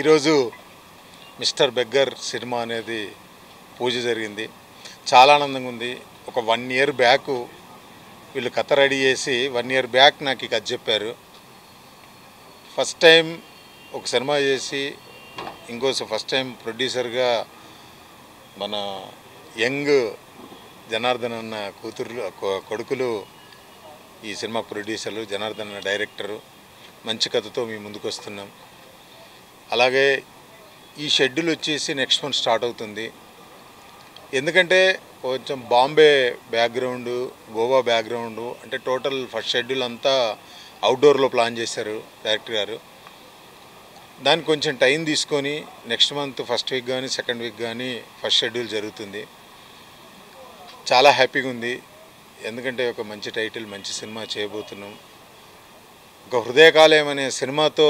ఈరోజు mister beggar cinema అనేది పూజ జరిగింది చాలా ఆనందంగా ఉంది ఒక వన్ ఇయర్ బ్యాక్ వీళ్ళు కథ రెడీ చేసి వన్ ఇయర్ బ్యాక్ నాకు ఈ కథ చెప్పారు ఫస్ట్ టైం ఒక సినిమా చేసి ఇంకో ఫస్ట్ టైం ప్రొడ్యూసర్గా మన యంగ్ జనార్దన్ అన్న కూతుర్లు కొ- కొడుకులు ఈ సినిమా ప్రొడ్యూసర్లు జనార్దన్ అన్న డైరెక్టరు మంచి కథతో మీ ముందుకు వస్తున్నాం అలాగే ఈ షెడ్యూల్ వచ్చేసి నెక్స్ట్ మంత్ స్టార్ట్ అవుతుంది ఎందుకంటే కొంచెం బాంబే బ్యాక్గ్రౌండ్ గోవా బ్యాక్గ్రౌండ్ అంటే టోటల్ ఫస్ట్ షెడ్యూల్ అంతా అవుట్డోర్లో ప్లాన్ చేశారు డైరెక్టర్ గారు దానికి కొంచెం టైం తీసుకొని నెక్స్ట్ మంత్ ఫస్ట్ వీక్ కానీ సెకండ్ వీక్ కానీ ఫస్ట్ షెడ్యూల్ జరుగుతుంది చాలా హ్యాపీగా ఉంది ఎందుకంటే ఒక మంచి టైటిల్ మంచి సినిమా చేయబోతున్నాం ఒక హృదయకాలయం అనే సినిమాతో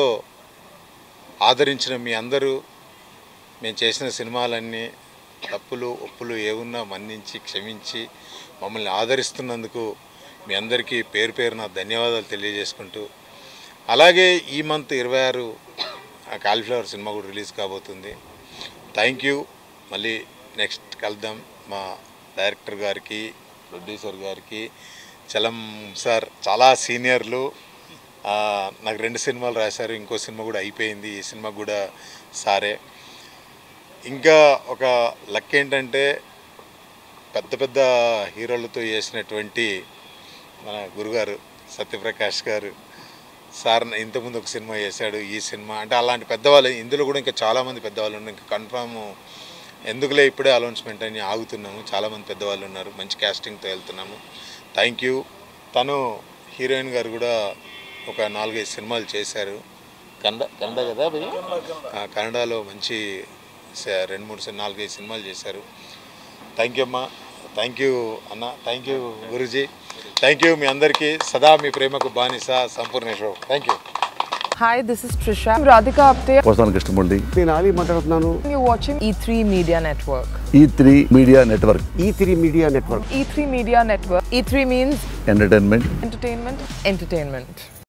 ఆదరించిన మీ అందరూ మేము చేసిన సినిమాలన్నీ తప్పులు ఒప్పులు ఏమున్నా మన్నించి క్షమించి మమ్మల్ని ఆదరిస్తున్నందుకు మీ అందరికీ పేరు పేరున ధన్యవాదాలు తెలియజేసుకుంటూ అలాగే ఈ మంత్ ఇరవై ఆరు కాలీఫ్లవర్ సినిమా కూడా రిలీజ్ కాబోతుంది థ్యాంక్ యూ మళ్ళీ నెక్స్ట్ కలుద్దాం మా డైరెక్టర్ గారికి ప్రొడ్యూసర్ గారికి చలం సార్ చాలా సీనియర్లు ఆ, నాకు రెండు సినిమాలు రాశారు ఇంకో సినిమా కూడా అయిపోయింది ఈ సినిమా కూడా సారే ఇంకా ఒక లక్ ఏంటంటే పెద్ద పెద్ద హీరోలతో చేసినటువంటి మన గురుగారు సత్యప్రకాష్ గారు సార్ ఇంతకుముందు ఒక సినిమా చేశాడు ఈ సినిమా అంటే అలాంటి పెద్దవాళ్ళు ఇందులో కూడా ఇంకా చాలామంది పెద్దవాళ్ళు ఉన్నారు ఇంకా కన్ఫామ్ ఎందుకులే ఇప్పుడే అనౌన్స్మెంట్ అని ఆగుతున్నాము చాలామంది పెద్దవాళ్ళు ఉన్నారు మంచి క్యాస్టింగ్తో వెళ్తున్నాము థ్యాంక్ యూ తను హీరోయిన్ గారు కూడా ఒక నాలుగైదు సినిమాలు చేశారు కన్నడ కన్నడ కదా భయ్య? ఆ, కన్నడలో మంచి స- రెండు మూడు సి- నాలుగైదు సినిమాలు చేశారు థ్యాంక్ యూ అమ్మా థ్యాంక్ యూ అన్న thank you Guruji thank you మీ అందరికీ సదా మీ ప్రేమకు బానిస Sampoorneshwaram thank you Hi, this is Trisha. I'm Radhika Apte. వస్తాను కృష్ణమూర్తి నేను ఆలీ మాట్లాడుతున్నాను You're watching E3 Media Network. E three media network E three media network E3 Media Network. E3 means entertainment entertainment, entertainment.